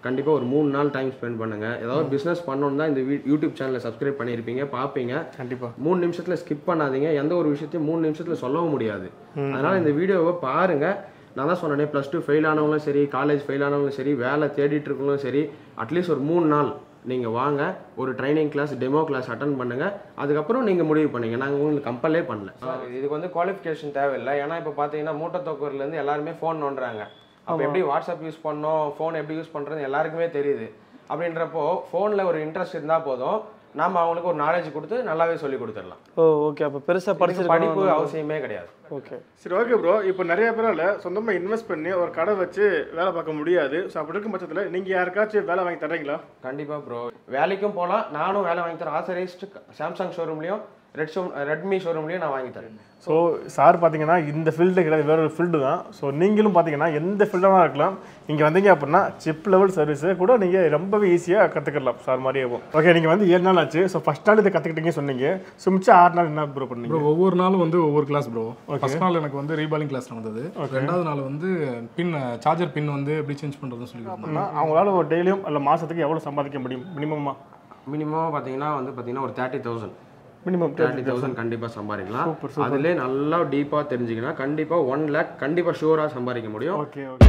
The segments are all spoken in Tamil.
கண்டிப்பாக ஒரு மூணு நாள் டைம் ஸ்பெண்ட் பண்ணுங்க ஏதாவது பிஸ்னஸ் பண்ணணும் தான் இந்த வீ- யூடியூப் சேனலை சப்ஸ்கிரைப் பண்ணியிருப்பீங்க பார்ப்பீங்க கண்டிப்பா மூணு நிமிஷத்தில் ஸ்கிப் பண்ணாதீங்க எந்த ஒரு விஷயத்தையும் மூணு நிமிஷத்தில் சொல்லவும் முடியாது அதனால் இந்த வீடியோவை பாருங்க நான் தான் சொன்னேனே ப்ளஸ் டூ ஃபெயில் ஆனவங்களும் சரி காலேஜ் ஃபெயில் ஆனவங்களும் சரி வேலை தேடிட்டு இருக்கவங்களும் சரி அட்லீஸ்ட் ஒரு மூணு நாள் நீங்கள் வாங்க ஒரு training class demo class attend பண்ணுங்க அதுக்கப்புறம் நீங்கள் முடிவு பண்ணீங்க நாங்கள் உங்களுக்கு கம்பல்லே பண்ணல இதுக்கு வந்து குவாலிஃபிகேஷன் தேவையில்லை ஏன்னா இப்போ பார்த்தீங்கன்னா மூட்டத்தொக்கூர்லேருந்து எல்லாருமே ஃபோன் நோண்டுறாங்க அப்போ எப்படி வாட்ஸ்அப் யூஸ் பண்ணோம் ஃபோன் எப்படி யூஸ் பண்ணுறது எல்லாருக்குமே தெரியுது அப்படின்றப்போ ஃபோனில் ஒரு இன்ட்ரெஸ்ட் இருந்தால் போதும் நாம அவங்களுக்கு ஒரு நாலேஜ் கொடுத்து நல்லாவே சொல்லி கொடுத்துடலாம் ஓ ஓகே அப்போ பெருசாக இதுக்கு படிப்பு படிச்சிருக்கணும் அவசியமே கிடையாது ஓகே சரி ஓகே ப்ரோ இப்போ நிறைய பேரால சொந்தமாக இன்வெஸ்ட் பண்ணி ஒரு கடை வச்சு வேலை பார்க்க முடியாது ஸோ அப்படி இருக்கும் பட்சத்தில் நீங்கள் யாருக்காச்சும் வேலை வாங்கி தர்றீங்களா கண்டிப்பா ப்ரோ வேலைக்கும் போகலாம் நானும் வேலை வாங்கி தரேன் ஆசரைஸ்டு சாம்சங் ஷோரூம்லையும் ரெட் ஷோ ரெட்மி ஷோரூம்லையும் நான் வாங்கி தரேன் ஸோ சார் பார்த்தீங்கன்னா இந்த ஃபீல்டு கிடையாது வேற ஒரு ஃபீல்டு தான் ஸோ நீங்களும் பார்த்தீங்கன்னா எந்த ஃபீல்டாக இருக்கலாம் இங்கே வந்தீங்க அப்படின்னா சிப் லெவல் சர்வீஸு கூட நீங்கள் ரொம்பவே ஈஸியாக கற்றுக்கலாம் சார் மாதிரியே ஓகே நீங்கள் வந்து ஏழு நாள் ஆச்சு ஸோ ஃபஸ்ட் நாள் இதை கற்றுக்கிட்டீங்க சொன்னீங்க ஸோ மிச்சம் ஆறு நாள் என்ன ப்ரோ பண்ணீங்க ப்ரோ ஒவ்வொரு நாளும் வந்து ஒவ்வொரு கிளாஸ் ப்ரோ ஃபர்ஸ்ட் நாள் எனக்கு வந்து ரீபாலிங் கிளாஸ் நடந்தது ரெண்டாவது நாள் வந்து பின் சார்ஜர் பின் வந்து எப்படி சேஞ்ச் பண்ணுறதுன்னு சொல்லி கொடுத்தாங்க. அப்படின்னா அவங்களால ஒரு டெய்லியும் இல்லை மாதத்துக்கு எவ்வளோ சம்பாதிக்க முடியும் மினிமமாக மினிமம் பார்த்தீங்கன்னா வந்து பார்த்தீங்கன்னா ஒரு thirty thousand minimum thirty thousand கண்டிப்பாக சம்பாதிக்கலாம் அதிலே நல்லா டீப்பாக தெரிஞ்சுக்கினா கண்டிப்பாக ஒன் லேக் கண்டிப்பாக ஷூராக சம்பாதிக்க முடியும் ஓகே ஓகே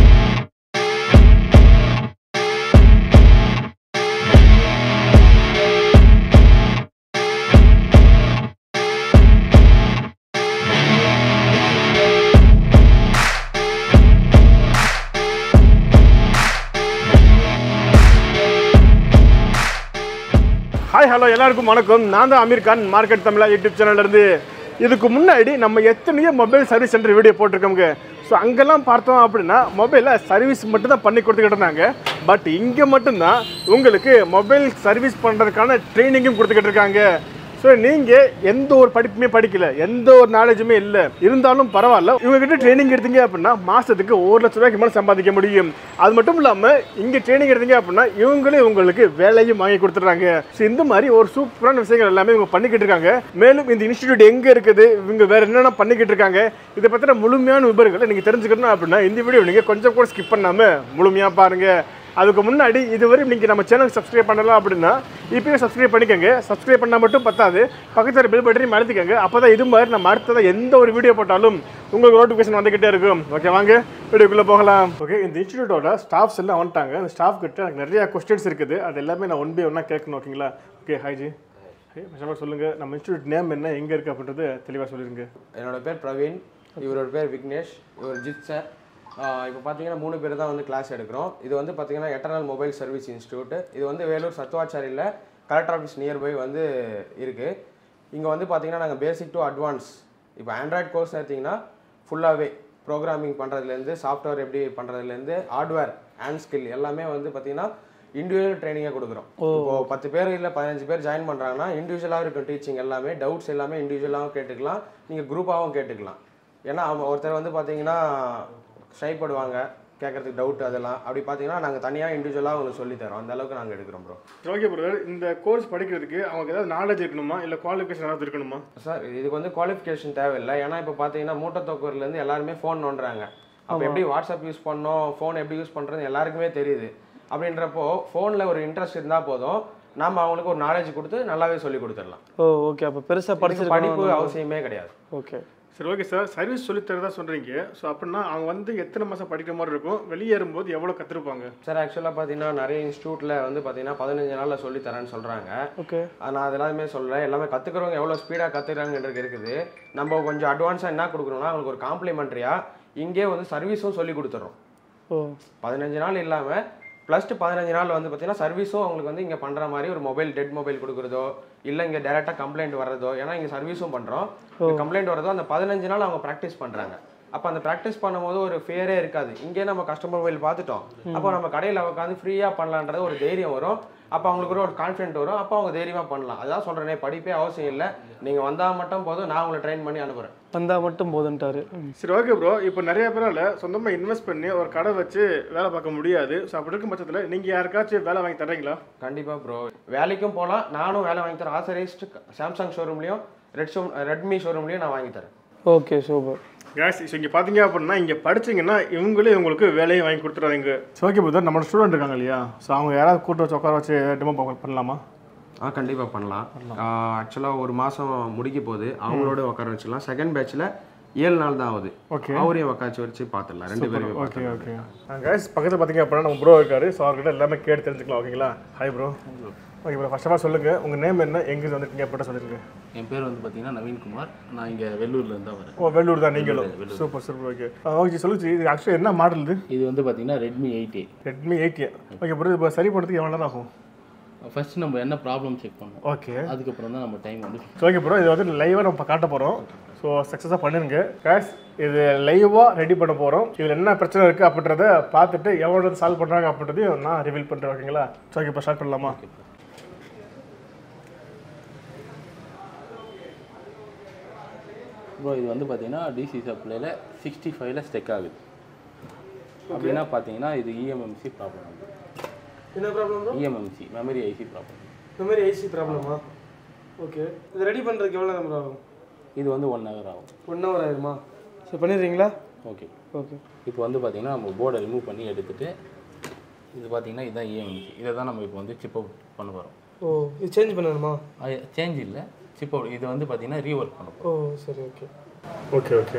ஹாய் ஹலோ எல்லாருக்கும் வணக்கம் நான் தான் அமீர் கான் மார்க்கெட் தமிழா யூடியூப் சேனல்ல இருந்து இதுக்கு முன்னாடி நம்ம எத்தனையோ மொபைல் சர்வீஸ் சென்டர் வீடியோ போட்டிருக்கோங்க ஸோ அங்கெல்லாம் பார்த்தோம் அப்படின்னா மொபைலில் சர்வீஸ் மட்டும் தான் பண்ணி கொடுத்துக்கிட்டு இருந்தாங்க பட் இங்கே மட்டும்தான் உங்களுக்கு மொபைல் சர்வீஸ் பண்ணுறதுக்கான ட்ரைனிங்கும் கொடுத்துக்கிட்டு இருக்காங்க ஸோ நீங்கள் எந்த ஒரு படிப்புமே படிக்கல எந்த ஒரு நாலேஜுமே இல்லை இருந்தாலும் பரவாயில்ல இவங்ககிட்ட ட்ரைனிங் எடுத்தீங்க அப்படின்னா மாதத்துக்கு ஒரு லட்ச ரூபாய்க்கு மேலே சம்பாதிக்க முடியும் அது மட்டும் இல்லாமல் இங்கே ட்ரைனிங் எடுத்தீங்க அப்படின்னா இவங்களே உங்களுக்கு வேலையும் வாங்கி கொடுத்துட்றாங்க ஸோ இந்த மாதிரி ஒரு சூப்பரான விஷயங்கள் எல்லாமே இவங்க பண்ணிக்கிட்டு இருக்காங்க மேலும் இந்த இன்ஸ்டிடியூட் எங்கே இருக்குது இவங்க வேறு என்னென்ன பண்ணிக்கிட்டு இருக்காங்க இதை பற்றின முழுமையான விவரங்களை நீங்கள் தெரிஞ்சுக்கணும் அப்படின்னா இந்த வீடியோ நீங்கள் கொஞ்சம் கூட ஸ்கிப் பண்ணாமல் முழுமையாக பாருங்கள் அதுக்கு முன்னாடி இதுவரை நீங்கள் நம்ம சேனல் சப்ஸ்கிரைப் பண்ணலாம் அப்படின்னா இப்போயே சப்ஸ்கிரைப் பண்ணிக்கோங்க சப்ஸ்கிரைப் பண்ணால் மட்டும் பத்தாது பக்கத்தில் பெல் பட்டனையும் அழுத்திக்கோங்க அப்போ தான் இது மாதிரி நம்ம அடுத்ததாக எந்த ஒரு வீடியோ போட்டாலும் உங்களுக்கு நோட்டிஃபிகேஷன் வந்துக்கிட்டே இருக்கும் ஓகே வாங்க வீடியோக்குள்ளே போகலாம் ஓகே இந்த இன்ஸ்டியூட்டோட ஸ்டாஃப்ஸ் எல்லாம் வந்துட்டாங்க இந்த ஸ்டாஃப் கிட்ட எனக்கு நிறைய கொஸ்டின்ஸ் இருக்குது அது எல்லாமே நான் ஒன் பை ஒன்றா கேட்கணும் ஓகேங்களா ஓகே ஹாய்ஜி சொல்லுங்கள் சொல்லுங்கள் நம்ம இன்ஸ்டியூட் நேம் என்ன எங்கே இருக்குது அப்படின்றது தெளிவாக சொல்லிடுங்க என்னோட பேர் பிரவீன் இவரோட பேர் விக்னேஷ் இவர் ஜித் சார் இப்போ பார்த்தீங்கன்னா மூணு பேர் தான் வந்து கிளாஸ் எடுக்கிறோம் இது வந்து பார்த்தீங்கன்னா எட்டர்னல் மொபைல் சர்வீஸ் இன்ஸ்டியூட் இது வந்து வேலூர் சத்துவாச்சாரியில் கலெக்டர் ஆஃபீஸ் நியர்பை வந்து இருக்குது இங்கே வந்து பார்த்தீங்கன்னா நாங்கள் பேசிக் டு அட்வான்ஸ் இப்போ ஆண்ட்ராய்ட் கோர்ஸ் எடுத்தீங்கன்னா ஃபுல்லாகவே ப்ரோக்ராமிங் பண்ணுறதுலேருந்து சாஃப்ட்வேர் எப்படி பண்ணுறதுலேருந்து ஹார்ட்வேர் ஹேண்ட் ஸ்கில் எல்லாமே வந்து பார்த்தீங்கன்னா இண்டிவிஜுவல் ட்ரைனிங்காக கொடுக்குறோம் இப்போ பத்து பேர் இல்லை பதினஞ்சு பேர் ஜாயின் பண்ணுறாங்கன்னா இண்டிவிஜுவலாக இருக்கும் டீச்சிங் எல்லாமே டவுட்ஸ் எல்லாமே இண்டிவிஜுவலாகவும் கேட்டுக்கலாம் நீங்கள் குரூப்பாகவும் கேட்டுக்கலாம் ஏன்னா அவங்க ஒருத்தர் வந்து பார்த்தீங்கன்னா ஷைப்படுவாங்க கேட்கறதுக்கு டவுட் அதெல்லாம் அப்படி பார்த்தீங்கன்னா நாங்கள் தனியாக இண்டிவிஜுவலாக உங்களுக்கு சொல்லித் தரோம் அந்த அளவுக்கு நாங்கள் எடுக்கிறோம் ப்ரோ ஓகே பிரதர் இந்த கோர்ஸ் படிக்கிறதுக்கு அவங்க ஏதாவது நாலேஜ் இருக்கணுமா இல்லை குவாலிஃபிகேஷன் ஏதாவது இருக்கணுமா சார் இதுக்கு வந்து குவாலிஃபிகேஷன் தேவையில்லை ஏன்னா இப்போ பார்த்தீங்கன்னா மூட்டத்தொக்கூர்லேருந்து எல்லாருமே ஃபோன் நோண்டுறாங்க அப்போ எப்படி வாட்ஸ்அப் யூஸ் பண்ணோம் ஃபோன் எப்படி யூஸ் பண்ணுறது எல்லாருக்குமே தெரியுது அப்படின்றப்போ ஃபோனில் ஒரு இன்ட்ரெஸ்ட் இருந்தால் போதும் நாம அவங்களுக்கு ஒரு நாலேஜ் கொடுத்து நல்லாவே சொல்லி கொடுத்துடலாம் ஓ ஓகே அப்போ பெருசாக இதுக்கு படிப்பு படிச்சிருக்கணும் அவசியமே கிடையாது ஓகே சரி ஓகே சார் சர்வீஸ் சொல்லித்தரதா சொல்கிறீங்க ஸோ அப்படின்னா அவங்க வந்து எத்தனை மாதம் படிக்கிற மாதிரி இருக்கும் வெளியேறும்போது எவ்வளோ கற்றுருப்பாங்க சார் ஆக்சுவலாக பார்த்தீங்கன்னா நிறைய இன்ஸ்டியூட்டில் வந்து பார்த்தீங்கன்னா பதினஞ்சு நாளில் சொல்லி தரேன்னு சொல்கிறாங்க ஓகே நான் அது எல்லாமே சொல்கிறேன் எல்லாமே கற்றுக்கிறவங்க எவ்வளோ ஸ்பீடாக கற்றுக்குறாங்கன்றது இருக்குது நம்ம கொஞ்சம் அட்வான்ஸாக என்ன கொடுக்கணும்னா அவங்களுக்கு ஒரு காம்ப்ளிமெண்ட்ரியாக இங்கே வந்து சர்வீஸும் சொல்லி கொடுத்துட்றோம் ஓ பதினஞ்சு நாள் இல்லாமல் ப்ளஸ் பதினஞ்சு நாள் வந்து பார்த்தீங்கன்னா சர்வீஸும் அவங்களுக்கு வந்து இங்கே பண்ணுற மாதிரி ஒரு மொபைல் டெட் மொபைல் கொடுக்குறதோ இல்லை இங்கே டேரெக்டாக கம்ப்ளைண்ட் வர்றதோ ஏன்னா இங்கே சர்வீஸும் பண்ணுறோம் கம்ப்ளைண்ட் வர்றதோ அந்த பதினஞ்சு நாள் அவங்க ப்ராக்டிஸ் பண்ணுறாங்க அப்போ அந்த ப்ராக்டிஸ் பண்ணும்போது ஒரு ஃபேரே இருக்காது இங்கே நம்ம கஸ்டமர் மொபைல் பார்த்துட்டோம் அப்போ நம்ம கடையில் உட்காந்து ஃப்ரீயாக பண்ணலான்றது ஒரு தைரியம் வரும் அப்போ அவங்களுக்கு ஒரு கான்ஃபிடென்ட் வரும் அப்போ அவங்க தைரியமாக பண்ணலாம் அதான் சொல்கிறேனே படிப்பே அவசியம் இல்லை நீங்கள் வந்தால் மட்டும் போதும் நான் உங்களை ட்ரெயின் பண்ணி அனுப்புகிறேன் வந்தால் மட்டும் போதுன்ட்டாரு ம். சரி ஓகே ப்ரோ இப்போ நிறைய பேரால சொந்தமாக இன்வெஸ்ட் பண்ணி ஒரு கடை வச்சு வேலை பார்க்க முடியாது ஸோ அப்படி இருக்கும் பட்சத்தில் நீங்கள் யாருக்காச்சும் வேலை வாங்கி தர்றீங்களா கண்டிப்பாக ப்ரோ வேலைக்கும் போகலாம் நானும் வேலை வாங்கி தரேன் ஆசரைஸ்டு சாம்சங் ஷோரூம்லேயும் ரெட் ஷோ ரெட்மி ஷோரூம்லேயும் நான் வாங்கி தரேன் ஓகே சூப்பர் கேஸ் ஸோ இங்கே பார்த்தீங்க அப்படின்னா இங்கே படிச்சீங்கன்னா இவங்களே உங்களுக்கு வேலையை வாங்கி கொடுத்துருவாங்க ஸோ ஓகே பிரதர் நம்மளோட ஸ்டூடெண்ட் இருக்காங்க இல்லையா ஸோ அவங்க யாராவது கூட்டு வச்சு உட்கார வச்சு டெமோ பண்ணலாமா ஆ கண்டிப்பாக பண்ணலாம் ஆக்சுவலாக ஒரு மாதம் முடிக்க போகுது அவங்களோட உட்கார வச்சுக்கலாம் செகண்ட் பேட்ச்சில் ஏழு நாள் தான் ஆகுது Okay. அவரையும் உட்காந்து வச்சு பார்த்துடலாம் ரெண்டு பேருமே ஓகே ஓகே கேஸ் பக்கத்தில் பார்த்தீங்க அப்படின்னா நம்ம ப்ரோ இருக்காரு ஸோ அவர்கிட்ட எல்லாமே கேட்டு தெரிஞ்சுக்கலாம் ஓகேங்களா hi bro okay bro first of all சொல்லுங்கள் உங்கள் நேம் என்ன எங்கே வந்துருக்கீங்க அப்படின்ட்டு சொல்லிருங்க என் பேர் வந்து பார்த்தீங்கன்னா நவீன்குமார் நான் இங்கே வெள்ளூர்லேருந்து தான் வரேன் ஓ வெள்ளூர் தான் நீங்களும் சூப்பர் சூப்பர் ஓகே ஓகே சொல்லுச்சு இது ஆக்சுவலி என்ன மாடல் இது இது வந்து பார்த்தீங்கன்னா Redmi eight A Redmi eighty okay bro இப்போ சரி பண்ணுறதுக்கு எவ்வளோ நேரம் ஆகும் ஃபர்ஸ்ட் நம்ம என்ன ப்ராப்ளம் செக் பண்ணோம் ஓகே அதுக்கப்புறம் தான் நம்ம டைம் வந்து ஓகே ப்ரோ இது வந்து லைவாக நம்ம காட்ட போகிறோம் ஸோ சக்ஸஸாக பண்ணிருங்க கேஷ் இது லைவாக ரெடி பண்ண போகிறோம் இதில் என்ன பிரச்சனை இருக்குது அப்படின்றத பார்த்துட்டு எவ்வளோ சால்வ் பண்ணுறாங்க அப்படின்றதையும் நான் ரிவீல் பண்ணுறேன் ஓகேங்களா ஸோ ஓகே இப்போ ஸ்டார்ட் பண்ணலாமா ப்ரோ இது வந்து பார்த்தீங்கன்னா டிசி சப்ளைல சிக்ஸ்டி ஃபைவ்ல ஸ்டெக் ஆகுது அப்படின்னா பார்த்தீங்கன்னா இது இஎம்எம்சி ப்ராப்ளம் ஆகுது என்ன problem eMMC memory IC problem இந்த மாதிரி ஐசி ப்ராப்ளமா ஓகே இது ரெடி பண்ணுறதுக்கு எவ்வளோ நேரம் ஆகும் இது வந்து ஒன் ஹவர் ஆகும் ஒன் ஹவர் ஆயிருமா சரி பண்ணிடுறீங்களா ஓகே ஓகே இப்போ வந்து பார்த்தீங்கன்னா நம்ம போர்டை ரிமூவ் பண்ணி எடுத்துட்டு இது பார்த்தீங்கன்னா இதுதான் இஎம்எம்சி இதை தான் நம்ம இப்போ வந்து சிப் அவுட் பண்ண போகிறோம் ஓ இது சேஞ்ச் பண்ணணுமா சேஞ்ச் இல்லை சிப் அவுட் இது வந்து பார்த்தீங்கன்னா ரீஒர்க் பண்ண போகிறோம் ஓ சரி ஓகே ஓகே ஓகே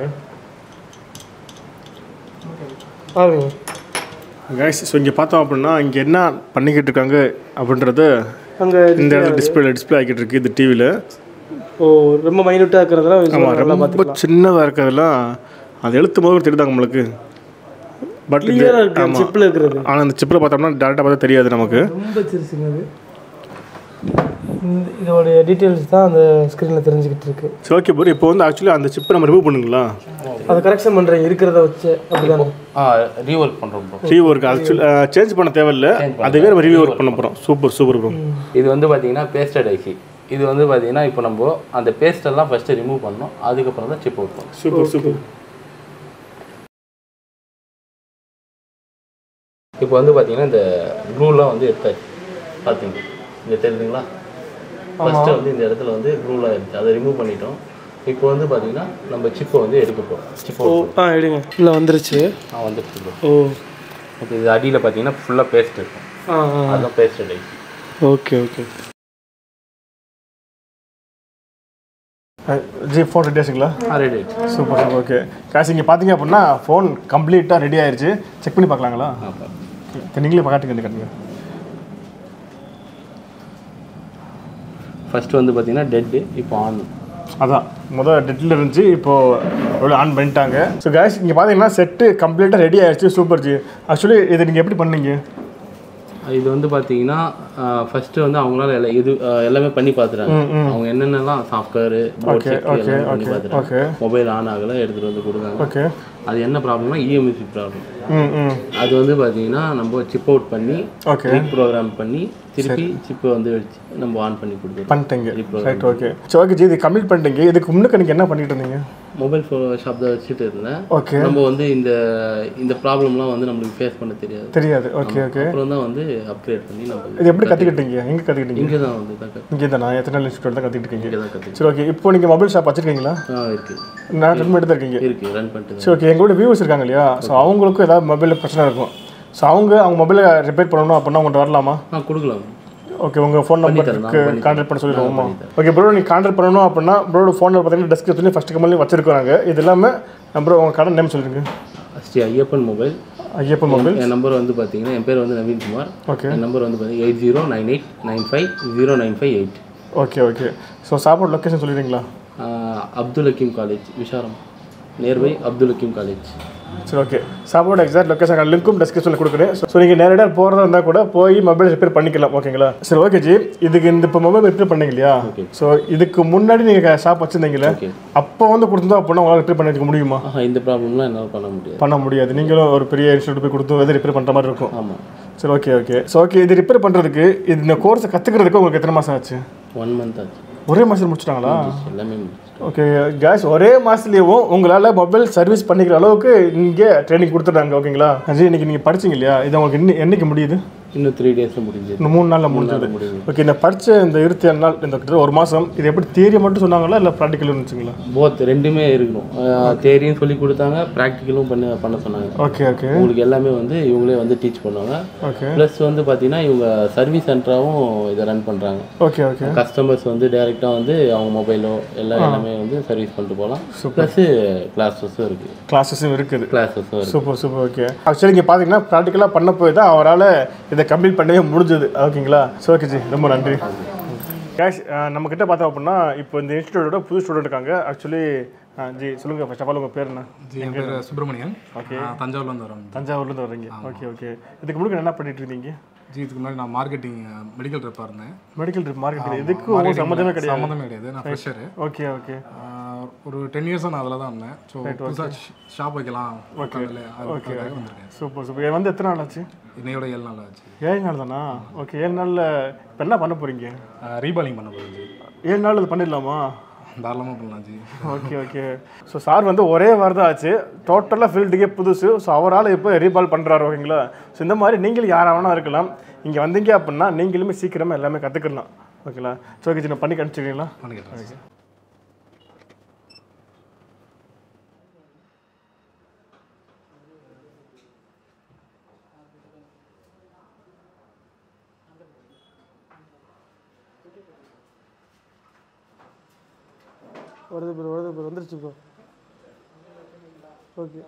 ஆகுங்க கைஸ் ஸோ இங்கே பார்த்தோம் அப்படின்னா இங்கே என்ன பண்ணிக்கிட்டு இருக்காங்க அப்படின்றது அங்கே இந்த இடத்துல டிஸ்பிளே டிஸ்பிளே ஆகிட்டு இருக்கு இந்த டிவியில் ஓ ரொம்ப மைனூட்டாக இருக்கிறதெல்லாம் visual ஆமாம் நல்லா ரொம்ப சின்னதாக இருக்கிறதெல்லாம் அது எழுத்து போது தெரியுதாங்க நம்மளுக்கு பட் கிளியராக இருக்கு சிப்பில் இருக்கிறது ஆனால் அந்த சிப்பில் பார்த்தோம்னா டேரெக்டாக பார்த்தா தெரியாது நமக்கு ரொம்ப சிறுசுங்க அது இந்த- இதோடைய டீட்டெயில்ஸ் தான் அந்த ஸ்க்ரீனில் தெரிஞ்சுக்கிட்டு இருக்கு சரி ஓகே ப்ரோ இப்போ வந்து ஆக்சுவலி அந்த சிப்பை நம்ம ரிமூவ் பண்ணுங்களா அதை கரெக்ஷன் பண்ணுறீங்க இருக்கிறத வச்சு அப்படிதானே ஆ ரீஒர்க் பண்ணுறோம் bro rework actually change பண்ண தேவையில்ல அதுவே நம்ம ரிவ்யூ ஒர்க் பண்ண போகிறோம் சூப்பர் சூப்பர் ப்ரோ இது வந்து பார்த்தீங்கன்னா பேஸ்டட் ஐசி இது வந்து பார்த்தீங்கன்னா இப்போ நம்ம அந்த பேஸ்டெல்லாம் ஃபஸ்ட்டு ரிமூவ் பண்ணோம் அதுக்கப்புறம் தான் சிப் அவுட் பண்ணோம் சூப்பர் சூப்பர் இப்போ வந்து பார்த்தீங்கன்னா இந்த க்ளூலாம் வந்து எடுத்தாச்சு பார்த்தீங்க இங்கே தெரியுதுங்களா ஃபஸ்ட்டு வந்து இந்த இடத்துல வந்து க்ளூலாம் இருந்துச்சு அதை ரிமூவ் பண்ணிட்டோம் இப்போ வந்து பார்த்தீங்கன்னா நம்ம சிப்பை வந்து எடுக்க போகிறோம் சிப் ஓ அவுட் ஆ எடுங்க இல்லை வந்துருச்சு ஆ வந்துட்டு bro. ஓ இப்போ இது அடியில் பார்த்தீங்கன்னா ஃபுல்லாக பேஸ்ட் இருக்கும் ஆ ஆ அதுதான் pasted IC okay okay ji phone ready ஆச்சுங்களா ரெடி சூப்பர் சூப்பர் ஓகே காசு இங்கே பார்த்தீங்க அப்படின்னா ஃபோன் கம்ப்ளீட்டாக ரெடி ஆயிருச்சு செக் பண்ணி பார்க்கலாங்களா Okay. நீங்களே பார்த்துங்க இந்த கட்டுங்க ஃபஸ்ட்டு வந்து பார்த்தீங்கன்னா டெட்டு இப்போ ஆன் அதான் முதல் டெட்டில் இருந்துச்சு இப்போது எவ்வளோ ஆன் பண்ணிட்டாங்க ஸோ கேஸ் இங்கே பார்த்தீங்கன்னா செட்டு கம்ப்ளீட்டாக ரெடி ஆயிடுச்சு சூப்பர் ஜி ஆக்சுவலி இதை நீங்கள் எப்படி பண்ணீங்க இது வந்து பார்த்தீங்கன்னா ஃபர்ஸ்ட் வந்து அவங்களால எல்லா இது அஹ், எல்லாமே பண்ணி பார்த்துட்டாங்க அவங்க என்னென்னலாம் சாஃப்ட்வேர் போர்ட் செக் okay, எல்லாமே பண்ணி okay, பார்த்துட்டாங்க okay. மொபைல் ஆன் ஆகலை எடுத்துகிட்டு வந்து கொடுத்தாங்க ஓகே அது என்ன ப்ராப்ளம்னா இஎம்எஸ்சி ப்ராப்ளம் ம் ம் அது வந்து பார்த்தீங்கன்னா நம்ம சிப் அவுட் பண்ணி ஓகே ப்ரோக்ராம் பண்ணி திருப்பி சிப்பை வந்து வச்சு நம்ம ஆன் பண்ணி கொடுத்துருவோம் பண்ணிட்டீங்க ரைட் ஓகே சரி ஓகே ஜி இது கம்ப்ளீட் பண்ணிட்டீங்க இதுக்கு முன்னுக்கு நீங்கள் என்ன பண்ணிட்டு இருந்தீங்க மொபைல் ஷாப் தான் வச்சுட்டு இருந்தேன் ஓகே நம்ம வந்து இந்த இந்த ப்ராப்ளம்லாம் வந்து நம்மளுக்கு ஃபேஸ் பண்ண தெரியாது தெரியாது ஓகே ஓகே அப்புறம் தான் வந்து அப்கிரேட் பண்ணி நம்ம இது எப்படி கற்றுக்கிட்டீங்க எங்கே கற்றுக்கிட்டீங்க இங்கே தான் வந்து தான் கற்று இங்கே தான் நான் எத்தனை நாள் இன்ஸ்டியூட் தான் கற்றுக்கிட்டு இருக்கீங்க இங்கே தான் கற்று சரி ஓகே இப்போ நீங்கள் மொபைல் ஷாப் வச்சுருக்கீங்களா ஆ இருக்குது நான் ரெண்டு மட்டும் தான் இருக்கீங்க இருக்குது ரன் பண்ணிட்டு சரி ஓகே எங்களோட வியூவர்ஸ் இருக்காங்க இல்லையா ஸோ அவங்களுக்கும் ஏதாவது மொபைலில் பிரச்சனை இருக்கும் ஸோ அவங்க அவங்க மொபைலை ரிப்பேர் பண்ணணும் அப்படின்னா உங்கள்கிட்ட வரலாமா ஆ கொடுக்கலாம் ஓகே உங்கள் ஃபோன் நம்பருக்கு கான்டாக்ட் பண்ண சொல்லிடுவோமா ஓகே ப்ரோ நீங்கள் கான்டாக்ட் பண்ணணும் அப்படின்னா ப்ரோட ஃபோன் நம்பர் பார்த்தீங்கன்னா டெஸ்கிரிப்ஷன்லேயும் ஃபஸ்ட் கம்பெனி வச்சிருக்காங்க இது இல்லாமல் ப்ரோ உங்கள் கடை நேம் சொல்லுங்க ஸ்ரீ ஐயப்பன் மொபைல் ஐயப்பன் மொபைல் என் நம்பர் வந்து பார்த்தீங்கன்னா என் பேர் வந்து நவீன்குமார் ஓகே என் நம்பர் வந்து பார்த்தீங்கன்னா eight zero nine eight nine five zero nine five eight okay okay so சாப்பாடு லொக்கேஷன் சொல்லிடுறீங்களா Abdul Hakeem college Visharam nearby Abdul Hakeem college சரி ஓகே சாப்பாடு எக்ஸாக்ட் லொக்கேஷன் லிங்க்கும் டிஸ்கிரிப்ஷனில் கொடுக்குறேன் ஸோ நீங்கள் நேரடியாக போகிறதா இருந்தால் கூட போய் மொபைல் ரிப்பேர் பண்ணிக்கலாம் ஓகேங்களா சரி ஓகே ஜி இதுக்கு இந்த இப்போ மொபைல் ரிப்பேர் பண்ணீங்க இல்லையா ஸோ இதுக்கு முன்னாடி நீங்கள் ஷாப் வச்சுருந்தீங்களே ஓகே அப்போ வந்து கொடுத்தோம் அப்படின்னா உங்களால் ரிப்பேர் பண்ணிக்க முடியுமா ஆஹா இந்த ப்ராப்ளம்லாம் என்னால் பண்ண முடியாது பண்ண முடியாது நீங்களும் ஒரு பெரிய இன்ஸ்டியூட் போய் கொடுத்து எது ரிப்பேர் பண்ணுற மாதிரி இருக்கும் ஆமாம் சரி ஓகே ஓகே ஸோ ஓகே இது ரிப்பேர் பண்ணுறதுக்கு இது இந்த கோர்ஸை கற்றுக்கிறதுக்கு உங்களுக்கு எத்தனை மாதம் ஆச்சு ஒன் மந்த் ஆச்சு ஒரே மாதம் முடிச்சிட்டாங்களா எல்லாமே முடிச்சிட்டோம். ஓகே கேஸ் ஒரே மாதத்துலேயும் உங்களால் மொபைல் சர்வீஸ் பண்ணிக்கிற அளவுக்கு இங்கே ட்ரைனிங் கொடுத்துட்டாங்க ஓகேங்களா அஜய் இன்னைக்கு நீங்கள் படிச்சீங்க இல்லையா இது உங்களுக்கு இன்னி என்னைக்கு முடியுது இன்னும் த்ரீ டேஸில் முடிஞ்சது இந்த மூணு நாளில் முடிஞ்சது ஓகே இந்த படித்த இந்த இருபத்தி ஏழு நாள் இந்த கிட்ட ஒரு மாதம் இது எப்படி தியரி மட்டும் சொன்னாங்களா இல்லை ப்ராக்டிக்கல் இருந்துச்சுங்களா போத் ரெண்டுமே இருக்கணும் தேரியும் சொல்லி கொடுத்தாங்க ப்ராக்டிக்கலும் பண்ண பண்ண சொன்னாங்க ஓகே ஓகே உங்களுக்கு எல்லாமே வந்து இவங்களே வந்து டீச் பண்ணுவாங்க ஓகே ப்ளஸ் வந்து பார்த்தீங்கன்னா இவங்க சர்வீஸ் சென்டராகவும் இதை ரன் பண்ணுறாங்க ஓகே ஓகே கஸ்டமர்ஸ் வந்து டைரெக்டாக வந்து அவங்க மொபைலோ எல்லாம் எல்லாமே வந்து சர்வீஸ் பண்ணிட்டு போகலாம் ப்ளஸ் கிளாஸஸும் இருக்குது கிளாஸஸும் இருக்குது கிளாஸஸும் இருக்குது சூப்பர் சூப்பர் ஓகே ஆக்சுவலி இங்கே பார்த்தீங்கன்னா ப்ராக்டிக்கலாக பண்ண போய் தான் அவரால் இதை கம்ப்ளீட் பண்ணவே முடிஞ்சது ஓகேங்களா ஸோ ஓகே ஜி ரொம்ப நன்றி கேஷ் நம்ம கிட்ட பார்த்தோம் அப்படின்னா இப்போ இந்த இன்ஸ்டியூட்டோட புது ஸ்டூடெண்ட் இருக்காங்க ஆக்சுவலி ஜி சொல்லுங்கள் ஃபர்ஸ்ட் ஆஃப் ஆல் உங்கள் பேர் என்ன ஜி என் பேர் சுப்பிரமணியன் நான் தஞ்சாவூர்லேருந்து வரேன் தஞ்சாவூர்லேருந்து வர்றீங்க ஓகே ஓகே இதுக்கு முன்னாடி என்ன பண்ணிட்டு இருந்தீங்க ஜி இதுக்கு முன்னாடி நான் மார்க்கெட்டிங் மெடிக்கல் ரெப்பாக இருந்தேன் மெடிக்கல் மார்க்கெட்டிங் இதுக்கு உங்களுக்கு சம்மந்தமே கிடையாது சம்மந்தமே கிடையாது நான் ஃப்ரெஷரு ஓகே ஓகே ஒரு டென் இயர்ஸாக நான் அதில் தான் இருந்தேன் ஸோ புதுசாக ஷாப் வைக்கலாம் பக்கத்துல, அதுக்காக வந்திருக்கேன் சூப்பர் சூப்பர் இது வந்து எத்தனை நாள் ஆச்சு இன்னையோட ஏழு நாள் ஆச்சு ஏழு நாள் தானா ஓகே ஏழு நாளில் இப்போ என்ன பண்ண போகிறீங்க ரீபாலிங் பண்ண போகுது ஜி ஏழு நாள் இது பண்ணிடலாமா தாராளமாக பண்ணலாம் ji okay okay so sir வந்து ஒரே வாரம் தான் ஆச்சு டோட்டலாக ஃபீல்டுக்கே புதுசு ஸோ அவரால் இப்போ ரீபால் பண்ணுறாரு ஓகேங்களா ஸோ இந்த மாதிரி நீங்களும் யாராக வேணா இருக்கலாம் இங்கே வந்தீங்க அப்படின்னா நீங்களுமே சீக்கிரமாக எல்லாமே கற்றுக்கலாம் ஓகேங்களா ஸோ ஓகே நான் பண்ணி கணிச்சிக்கிறீங்களா பண்ணிக்கிறேன் வருது ப்ரோ வருது ப்ரோ வந்துருச்சு ப்ரோ ஓகே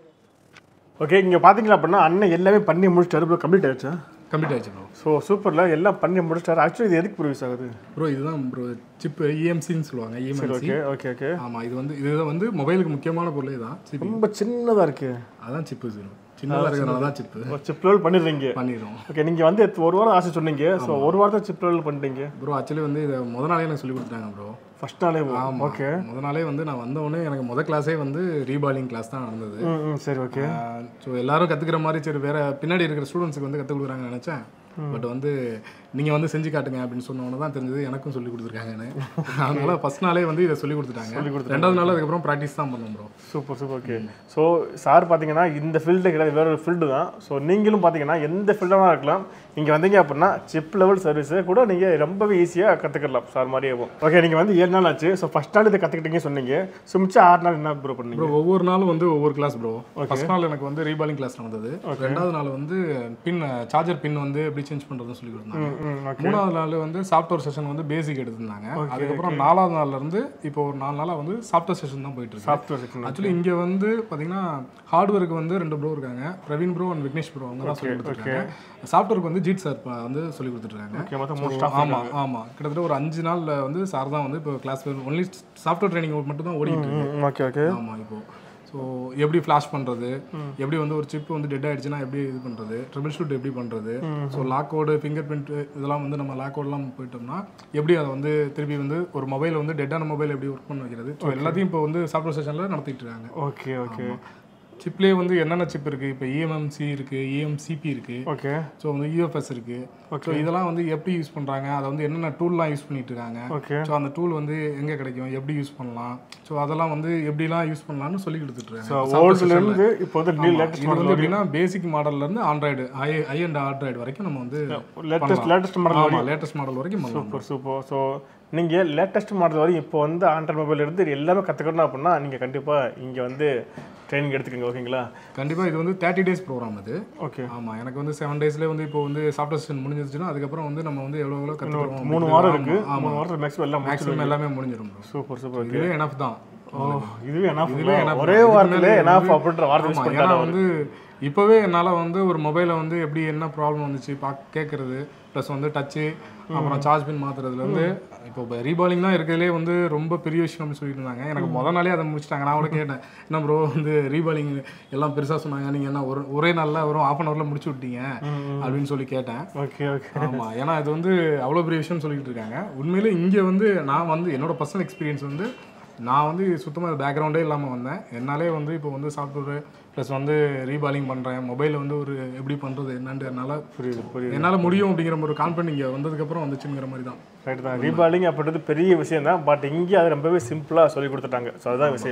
ஓகே இங்கே பார்த்தீங்களா அப்படின்னா அண்ணன் எல்லாமே பண்ணி முடிச்சிட்டாரு ப்ரோ கம்ப்ளீட் ஆயிடுச்சா கம்ப்ளீட் ஆயிடுச்சு ப்ரோ ஸோ சூப்பரில் எல்லாம் பண்ணி முடிச்சிட்டாரு ஆக்சுவலி இது எதுக்கு ப்ரொடியூஸ் ஆகுது ப்ரோ இதுதான் ப்ரோ சிப்பு இஎம்சின்னு சொல்லுவாங்க இஎம்சி ஓகே ஓகே ஓகே ஆமாம் இது வந்து இதுதான் வந்து மொபைலுக்கு முக்கியமான பொருளே தான் சிப்பு ரொம்ப சின்னதாக இருக்கு அதான் சிப்பு ஜீரோ சின்னதாக இருக்கிறதுனால தான் சிப்பு சிப் லெவல் பண்ணிடுறீங்க பண்ணிடுறோம் ஓகே நீங்கள் வந்து எத்த- ஒரு வாரம் ஆசை சொன்னீங்க ஸோ ஒரு வாரத்தை சிப் லெவல் பண்ணிட்டீங்க ப்ரோ ஆக்சுவலி வந்து இதை முத நாளே எனக்கு சொல்லி கொடுத்துட்டாங்க ப்ரோ ஃபர்ஸ்ட் நாளே ஓகே முத நாளே வந்து நான் வந்த உடனே எனக்கு முத கிளாஸே வந்து ரீபாலிங் கிளாஸ் தான் நடந்தது ம் ம் சரி ஓகே ஸோ எல்லாரும் கற்றுக்கிற மாதிரி சரி வேற பின்னாடி இருக்கிற ஸ்டூடெண்ட்ஸுக்கு வந்து கற்றுக் கொடுக்குறாங்கன்னு நினச்சேன் பட் வந்து நீங்கள் வந்து செஞ்சு காட்டுங்க அப்படின்னு சொன்ன உடனே தான் தெரிஞ்சது எனக்கும் சொல்லி கொடுத்துருக்காங்கன்னு அதனால ஃபர்ஸ்ட் நாளே வந்து இதை சொல்லி கொடுத்துட்டாங்க ரெண்டாவது நாள் அதுக்கப்புறம் ப்ராக்டிஸ் தான் பண்ணோம் bro super super okay so sir பார்த்தீங்கன்னா இந்த ஃபீல்டு கிடையாது வேற ஒரு ஃபீல்டு தான் ஸோ நீங்களும் பார்த்தீங்கன்னா எந்த ஃபீல்டாக இருக்கலாம் இங்கே வந்தீங்க அப்படின்னா சிப் லெவல் சர்வீஸு கூட நீங்கள் ரொம்பவே ஈஸியாக கற்றுக்கலாம் சார் மாதிரியே ஓகே நீங்கள் வந்து ஏழு நாள் ஆச்சு ஸோ ஃபஸ்ட் நாள் இதை கற்றுக்கிட்டீங்க சொன்னீங்க ஸோ மிச்சம் ஆறு நாள் என்ன ப்ரோ பண்ணீங்க ப்ரோ ஒவ்வொரு நாளும் வந்து ஒவ்வொரு கிளாஸ் ப்ரோ ஃபர்ஸ்ட் நாள் எனக்கு வந்து ரீபாலிங் கிளாஸ் நடந்தது ரெண்டாவது நாள் வந்து பின் சார்ஜர் பின் வந்து எப்படி சேஞ்ச் பண்ணுறதுன்னு சொல்லி கொடுத்தாங்க ம் ஓகே மூணாவது நாள் வந்து சாஃப்ட்வேர் செஷன் வந்து பேசிக் எடுத்திருந்தாங்க அதுக்கப்புறம் நாலாவது நாள்ல இருந்து இப்போ ஒரு நாலு நாளா வந்து சாஃப்ட்வேர் செஷன் தான் போயிட்டு இருக்கு சாஃப்ட்வேர் செக்ஷன் ஆக்சுவலி இங்க வந்து பாத்தீங்கன்னா ஹார்ட்வேருக்கு வந்து ரெண்டு ப்ரோ இருக்காங்க Praveen bro and Vignesh bro அவங்க தான் சொல்லி கொடுத்துருக்காங்க சாஃப்ட்வேருக்கு வந்து ஜீட் சார் வந்து சொல்லி கொடுத்துருக்காங்க ஓகே மொத்தம் மூணு So, ஆமா ஆமா கிட்டத்தட்ட ஒரு அஞ்சு நாள்ல வந்து சார் தான் வந்து இப்போ கிளாஸ் ஒன்லி சாஃப்ட்வேர் ட்ரைனிங் மட்டும் தான் ஓடிட்டு இருக்கு ம் ஓகே ஓகே ஆமா இப்போ ஸோ எப்படி ஃப்ளாஷ் பண்ணுறது எப்படி வந்து ஒரு சிப் வந்து டெட் ஆயிடுச்சுன்னா எப்படி இது பண்ணுறது ட்ரிபிள் ஷூட் எப்படி பண்ணுறது so lock code fingerprint இதெல்லாம் வந்து நம்ம லாக் கோடெலாம் போயிட்டோம்னா எப்படி அதை வந்து திருப்பி வந்து ஒரு மொபைல் வந்து டெட்டான மொபைல் எப்படி ஒர்க் பண்ண வைக்கிறது ஸோ எல்லாத்தையும் இப்போ வந்து சாஃப்ட்வேர் செஷனில் நடத்திட்டு இருக்காங்க ஓகே ஓகே சிப்லேயே வந்து என்னென்ன சிப் இருக்குது இப்போ இஎம்எம்சி இருக்குது இஎம்சிபி இருக்குது ஓகே ஸோ வந்து யூஎஃப்எஸ் இருக்குது ஸோ இதெல்லாம் வந்து எப்படி யூஸ் பண்ணுறாங்க அதை வந்து என்னென்ன டூல்லாம் யூஸ் பண்ணிட்டு இருக்காங்க ஓகே ஸோ அந்த டூல் வந்து எங்கே கிடைக்கும் எப்படி யூஸ் பண்ணலாம் ஸோ அதெல்லாம் வந்து எப்படிலாம் யூஸ் பண்ணலாம்னு சொல்லி கொடுத்துட்டு ஸோ இருக்காங்க ஓல்டுலேருந்து இப்போ வந்து நியூ லேட்டஸ்ட் இது வந்து எப்படின்னா பேசிக் மாடல்ல இருந்து Android I I and Android வரைக்கும் நம்ம வந்து லேட்டஸ்ட் லேட்டஸ்ட் மாடல் ஆமா லேட்டஸ்ட் மாடல் வரைக்கும் பண்ணலாம் சூப்பர் சூப்பர் ஸோ நீங்கள் லேட்டஸ்ட் மாடல் வரையும் இப்போ வந்து ஆண்ட்ராய்ட் மொபைல் இருந்து எல்லாமே கற்றுக்கணும் அப்படின்னா நீங்கள் கண்டிப்பாக இங்கே வந்து ட்ரைனிங் எடுத்துக்கோங்க ஓகேங்களா கண்டிப்பா இது வந்து தேர்ட்டி டேஸ் ப்ரோக்ராம் இது ஓகே ஆமா எனக்கு வந்து செவன் டேஸ்லேயே வந்து இப்போ வந்து சாஃப்ட்வேர் செஷன் முடிஞ்சிருச்சுன்னா அதுக்கப்புறம் வந்து நம்ம வந்து எவ்வளோ எவ்வளோ கற்றுக்கிறோம் மூணு வாரம் இருக்கு மூணு வாரத்தில் மேக்ஸிமம் எல்லாம் மேக்ஸிமம் எல்லாமே முடிஞ்சிடும் bro. சூப்பர் சூப்பர் இதுவே எனஃப் தான் ஓ இதுவே என்ன இதுவே enough ஒரே தான். இதுக்கு வாரத்திலே மேல என்ன வந்து- அப்படின்ற வார்த்தை யூஸ் ஆமா, ஏன்னா பண்ணிட்டாங்க வந்து இப்போவே என்னால் வந்து ஒரு மொபைலை வந்து எப்படி என்ன ப்ராப்ளம் வந்துச்சு பா கேட்குறது ப்ளஸ் வந்து டச்சு அப்புறம் சார்ஜ் பின் மாற்றுறதுலேருந்து இப்போ இப்போ ரீபாலிங் தான் இருக்கிறதுலே வந்து ரொம்ப பெரிய விஷயம் அப்படின்னு சொல்லிட்டு இருந்தாங்க எனக்கு முத நாளே அதை முடிச்சிட்டாங்க நான் கூட கேட்டேன் என்ன ப்ரோ வந்து ரீபாலிங் எல்லாம் பெருசாக சொன்னாங்க நீங்கள் என்ன ஒரு ஒரே நாளில் வரும் ஆஃப் அன் ஹவரில் முடிச்சு விட்டீங்க அப்படின்னு சொல்லி கேட்டேன் ஓகே ஓகே ஆமா ஏன்னா இது வந்து அவ்வளோ பெரிய விஷயம் சொல்லிட்டு இருக்காங்க உண்மையிலே இங்கே வந்து நான் வந்து என்னோட பர்சனல் எக்ஸ்பீரியன்ஸ் வந்து நான் வந்து சுத்தமாக பேக்ரவுண்டே இல்லாமல் வந்தேன் என்னாலே வந்து இப்போ வந்து சாஃப்ட்வேர் ப்ளஸ் வந்து ரீபாலிங் பண்ணுறேன் மொபைலில் வந்து ஒரு எப்படி பண்ணுறது என்னன்ட்டு என்னால் புரியுது புரியுது என்னால் முடியும் அப்படிங்கிற ஒரு கான்ஃபிடன்ட் இங்கே வந்ததுக்கப்புறம் வந்துச்சுங்கிற மாதிரி தான் ரைட் தான் ரீபாலிங் அப்படின்றது பெரிய விஷயம் தான் பட் இங்கே அது ரொம்பவே சிம்பிளாக சொல்லி கொடுத்துட்டாங்க ஸோ அதுதான் விஷயம்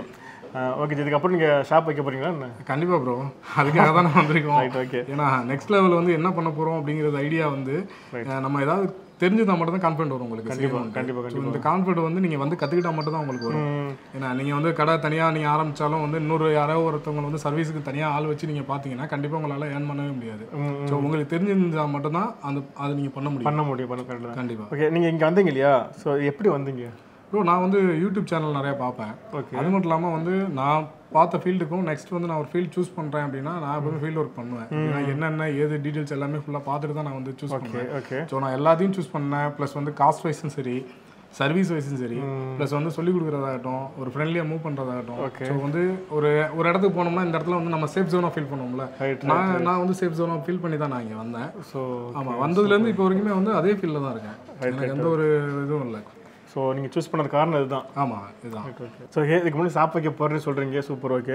ஓகே ஜி இதுக்கப்புறம் நீங்கள் ஷாப் வைக்க போகிறீங்களா என்ன கண்டிப்பா ப்ரோ அதுக்காக தான் நான் வந்திருக்கோம் ரைட் ஓகே ஏன்னா நெக்ஸ்ட் லெவல் வந்து என்ன பண்ண போறோம் அப்படிங்கிறது ஐடியா வந்து அஹ், நம்ம ஏதாவது தெரிஞ்சுதா மட்டும் தான் கான்ஃபிடென்ட் வரும் உங்களுக்கு கண்டிப்பா, செய்யணும்னு. கண்டிப்பா, So, இந்த கான்ஃபிடென்ட் வந்து நீங்க வந்து கத்துக்கிட்டா மட்டும் தான் உங்களுக்கு வரும் ஏன்னா நீங்க வந்து கடை தனியா நீங்க ஆரம்பிச்சாலும் வந்து இன்னொரு யாரோ ஒருத்தவங்க வந்து சர்வீஸுக்கு தனியா ஆள் வச்சு நீங்க பாத்தீங்கன்னா கண்டிப்பா உங்களால ஏர்ன் பண்ணவே முடியாது ஸோ உங்களுக்கு தெரிஞ்சிருந்தா மட்டும் தான் அந்த அதை நீங்க பண்ண முடியும் பண்ண முடியும் பண்ண கரெக்டாக கண்டிப்பா ஓகே நீங்கள் இங்கே வந்தீங்க இல்லையா ஸோ எப்படி வந்தீங்க ப்ரோ நான் வந்து யூடியூப் சேனல் நிறைய பார்ப்பேன் Okay. அது மட்டும் இல்லாமல் வந்து நான் பார்த்த ஃபீல்டுக்கும் நெக்ஸ்ட் வந்து நான் ஒரு ஃபீல்ட் சூஸ் பண்ணுறேன் அப்படின்னா நான் எப்பவுமே ஃபீல்ட் ஒர்க் பண்ணுவேன் ஏன்னா என்னென்ன ஏது டீட்டெயில்ஸ் எல்லாமே ஃபுல்லாக பார்த்துட்டு தான் நான் வந்து சூஸ் ஓகே பண்ணுவேன் ஓகே ஸோ நான் எல்லாத்தையும் சூஸ் பண்ணேன் ப்ளஸ் வந்து காஸ்ட் வைஸும் சரி சர்வீஸ் வைஸும் சரி ப்ளஸ் வந்து சொல்லிக் கொடுக்குறதாகட்டும் ஒரு ஃப்ரெண்ட்லியாக மூவ் பண்ணுறதாகட்டும் ஸோ வந்து ஒரு ஒரு இடத்துக்கு போனோம்னா இந்த இடத்துல வந்து நம்ம சேஃப் ஜோனாக ஃபீல் பண்ணுவோம்ல Right, நான் நான் வந்து சேஃப் ஜோனாக ஃபீல் பண்ணி தான் நான் இங்கே வந்தேன் ஸோ ஆமாம் வந்ததுலேருந்து இப்போ வரைக்குமே வந்து அதே ஃபீல்டில் தான் இருக்கேன் எனக்கு எந்த ஒரு இதுவும் இல்லை ஸோ நீங்கள் சூஸ் பண்ணது காரணம் இதுதான் ஆமாம் இதுதான் ஓகே ஸோ இதுக்கு முன்னாடி ஷாப் வைக்க போகிறேன்னு சொல்கிறீங்க சூப்பர் ஓகே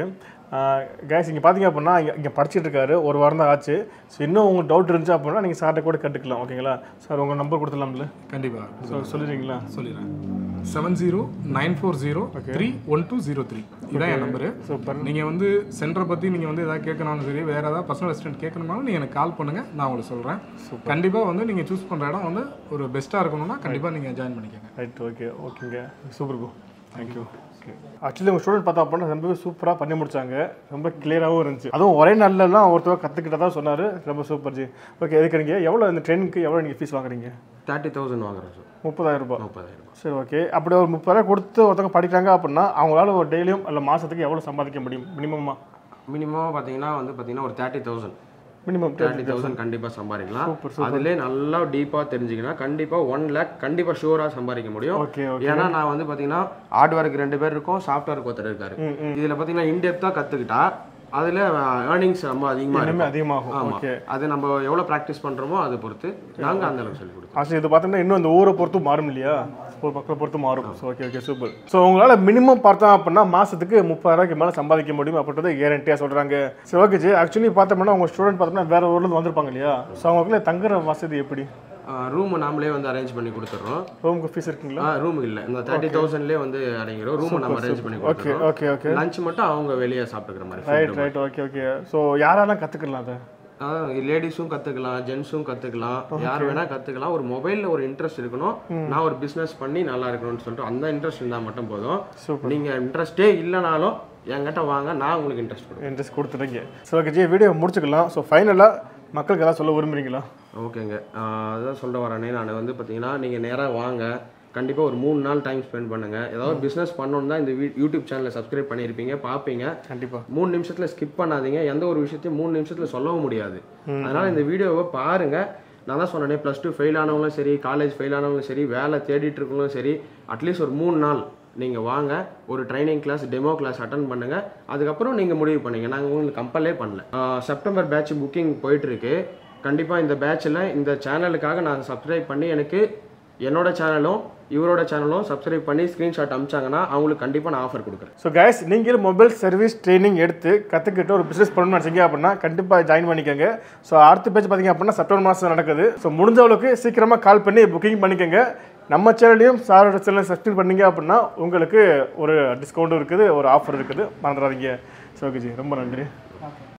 கேஸ் இங்கே பார்த்தீங்க அப்படின்னா இங்கே இங்கே படிச்சிட்டு இருக்காரு ஒரு வாரம் தான் ஆச்சு ஸோ இன்னும் உங்களுக்கு டவுட் இருந்துச்சு அப்படின்னா நீங்கள் சார்ட்ட கூட கட்டுக்கலாம் ஓகேங்களா சார் உங்கள் நம்பர் கொடுத்துடலாம்ல கண்டிப்பாக ஸோ சொல்லிடுறீங்களா சொல்லிடுறேன் seven zero nine four zero three one two zero three இதான் என் நம்பரு சூப்பர் நீங்கள் வந்து சென்டரை பற்றி நீங்கள் வந்து எதாவது கேட்கணும்னு சரி வேறு ஏதாவது பர்சனல் அசிஸ்டன்ட் கேட்கணும்னாலும் நீங்கள் எனக்கு கால் பண்ணுங்கள் நான் உங்களுக்கு சொல்கிறேன் கண்டிப்பாக வந்து நீங்கள் சூஸ் பண்ணுற இடம் வந்து ஒரு பெஸ்ட்டாக இருக்கணும்னா கண்டிப்பாக நீங்கள் ஜாயின் பண்ணிக்கோங்க ரைட் ஓகே ஓகேங்க super bro thank you okay actually உங்கள் ஸ்டூடெண்ட் பார்த்தா அப்படின்னா ரொம்பவே சூப்பராக பண்ணி முடிச்சாங்க ரொம்ப கிளியராகவும் இருந்துச்சு அதுவும் ஒரே நாள்லலாம் ஒருத்தர் கற்றுக்கிட்டதா சொன்னார் ரொம்ப சூப்பர் ஜி ஓகே எதுக்கு நீங்கள் எவ்வளோ இந்த ட்ரெயினுக்கு எவ்வளோ நீங்கள் ஃபீஸ் வாங்குறீங்க தேர்ட்டி தௌசண்ட் வாங்குறோம் சார் முப்பதாயிரம் ரூபாய் முப்பதாயிரம் சரி ஓகே அப்படி ஒரு முப்பதாயிரம் கொடுத்து ஒருத்தவங்க படிக்கிறாங்க அப்படின்னா அவங்களால ஒரு டெய்லியும் இல்லை மாதத்துக்கு எவ்வளோ சம்பாதிக்க முடியும் மினிமமாக மினிமம் பார்த்தீங்கன்னா வந்து பார்த்தீங்கன்னா ஒரு thirty thousand minimum thirty thousand கண்டிப்பாக சம்பாதிக்கலாம் அதுலேயே நல்லா டீப்பாக தெரிஞ்சுக்கினா கண்டிப்பாக ஒன் லேக் கண்டிப்பாக ஷூராக சம்பாதிக்க முடியும் ஓகே ஓகே ஏன்னா நான் வந்து பார்த்தீங்கன்னா ஹார்ட்வேருக்கு ரெண்டு பேர் இருக்கோம் சாஃப்ட்வேருக்கு ஒருத்தர் இருக்காரு இதில் பார்த்தீங்கன்னா இன்டெப்த்தாக கற்றுக்கிட்டா அதில் ஏர்னிங்ஸ் ரொம்ப அதிகமாக இனிமேல் இருக்கும் அதிகமாகும் ஆமாம் ஓகே அது நம்ம எவ்வளோ ப்ராக்டிஸ் பண்ணுறோமோ அதை பொறுத்து நாங்கள் அந்த அளவுக்கு சொல்லிக் கொடுத்தோம் ஆக்சுவலி இது பார்த்தோம்னா இன்னும் இந்த ஊரை பொறுத்து மாறும் இல்லையா ஒரு மக்களை பொறுத்து மாறும் so okay okay super so உங்களால் மினிமம் பார்த்தோம் அப்படின்னா மாதத்துக்கு முப்பதாயிரூவாய்க்கு மேலே சம்பாதிக்க முடியும் அப்படின்றத கேரண்டியாக சொல்கிறாங்க சரி ஓகே ஜி ஆக்சுவலி பார்த்தோம்னா உங்கள் ஸ்டூடெண்ட் பார்த்தோம்னா வேற ஊர்லேருந்து வந்திருப்பாங்க இல்லையா ஸோ அவங்களுக்குள்ள தங்குற வசதி எப்படி ரூம் நாமளே வந்து அரேஞ்ச் பண்ணி கொடுத்துட்றோம் ரூமுக்கு ஃபீஸ் இருக்குங்களா ரூம் இல்லை இந்த தேர்ட்டி தௌசண்ட்லேயே வந்து அடங்கிடும் ரூம் நம்ம அரேஞ்ச் பண்ணி ஓகே கொடுத்துருவோம் ஓகே ஓகே லஞ்ச் மட்டும் அவங்க வெளியே சாப்பிட்டுக்கிற மாதிரி right right okay okay so யாரெல்லாம் கற்றுக்கலாம் அதை லேடிஸும் கற்றுக்கலாம் ஜென்ஸும் கற்றுக்கலாம் யார் வேணால் கற்றுக்கலாம் ஒரு மொபைலில் ஒரு இன்ட்ரெஸ்ட் இருக்கணும் நான் ஒரு பிஸ்னஸ் பண்ணி நல்லா இருக்கணும்னு சொல்லிட்டு அந்த இன்ட்ரெஸ்ட் இருந்தால் மட்டும் போதும் Super. நீங்கள் இன்ட்ரெஸ்ட்டே இல்லைனாலும் என்கிட்ட வாங்க நான் உங்களுக்கு இன்ட்ரெஸ்ட் கொடுப்பேன் இன்ட்ரெஸ்ட் கொடுத்துட்டீங்க ஸோ ஓகே ஜி வீடியோ முடிச்சுக்கலாம் ஸோ ஃபைனலாக மக்களுக்கு எதாவது சொல்ல விரும்புறீங்களா ஓகேங்க ஆஹ் அதான் சொல்ல வரேனே நான் வந்து பார்த்தீங்கன்னா நீங்கள் நேராக வாங்க கண்டிப்பாக ஒரு மூணு நாள் டைம் ஸ்பெண்ட் பண்ணுங்க ஏதாவது பிஸ்னஸ் பண்ணணும் தான் இந்த வீ- யூடியூப் சேனலை சப்ஸ்கிரைப் பண்ணியிருப்பீங்க பார்ப்பீங்க கண்டிப்பாக மூணு நிமிஷத்தில் ஸ்கிப் பண்ணாதீங்க எந்த ஒரு விஷயத்தையும் மூணு நிமிஷத்தில் சொல்லவும் முடியாது அதனால் இந்த வீடியோவை பாருங்க நான் தான் சொன்னேனே ப்ளஸ் டூ ஃபெயில் ஆனவங்களும் சரி காலேஜ் ஃபெயில் ஆனவங்களும் சரி வேலை தேடிட்டு இருக்கவங்களும் சரி அட்லீஸ்ட் ஒரு மூணு நாள் நீங்கள் வாங்க ஒரு training class demo class attend பண்ணுங்க அதுக்கப்புறம் நீங்கள் முடிவு பண்ணீங்க நாங்கள் உங்களுக்கு கம்பல்லே பண்ணல ஆஹ் செப்டம்பர் பேட்ச் புக்கிங் போயிட்டுருக்கு கண்டிப்பாக இந்த பேட்சில் இந்த சேனலுக்காக நான் சப்ஸ்கிரைப் பண்ணி எனக்கு என்னோட சேனலும் இவரோட சேனலும் சப்ஸ்கிரைப் பண்ணி ஸ்க்ரீன்ஷாட் அமிச்சாங்கன்னா அவங்களுக்கு கண்டிப்பாக நான் ஆஃபர் கொடுக்குறேன் ஸோ கைஸ் நீங்கள் மொபைல் சர்வீஸ் ட்ரைனிங் எடுத்து கற்றுக்கிட்டு ஒரு பிஸ்னஸ் பண்ணணும்னு நினச்சிங்க அப்படின்னா கண்டிப்பாக ஜாயின் பண்ணிக்கோங்க ஸோ அடுத்த பேஜ் பார்த்தீங்க அப்படின்னா செப்டம்பர் மாதம் நடக்குது ஸோ முடிஞ்ச அளவுக்கு சீக்கிரமாக கால் பண்ணி புக்கிங் பண்ணிக்கோங்க நம்ம சேனலையும் சாரோட சேனலை சப்ஸ்கிரைப் பண்ணீங்க அப்படின்னா உங்களுக்கு ஒரு டிஸ்கவுண்ட்டும் இருக்குது ஒரு ஆஃபர் இருக்குது மறந்துடாதீங்க ஸோ ஓகே ஜி ரொம்ப நன்றி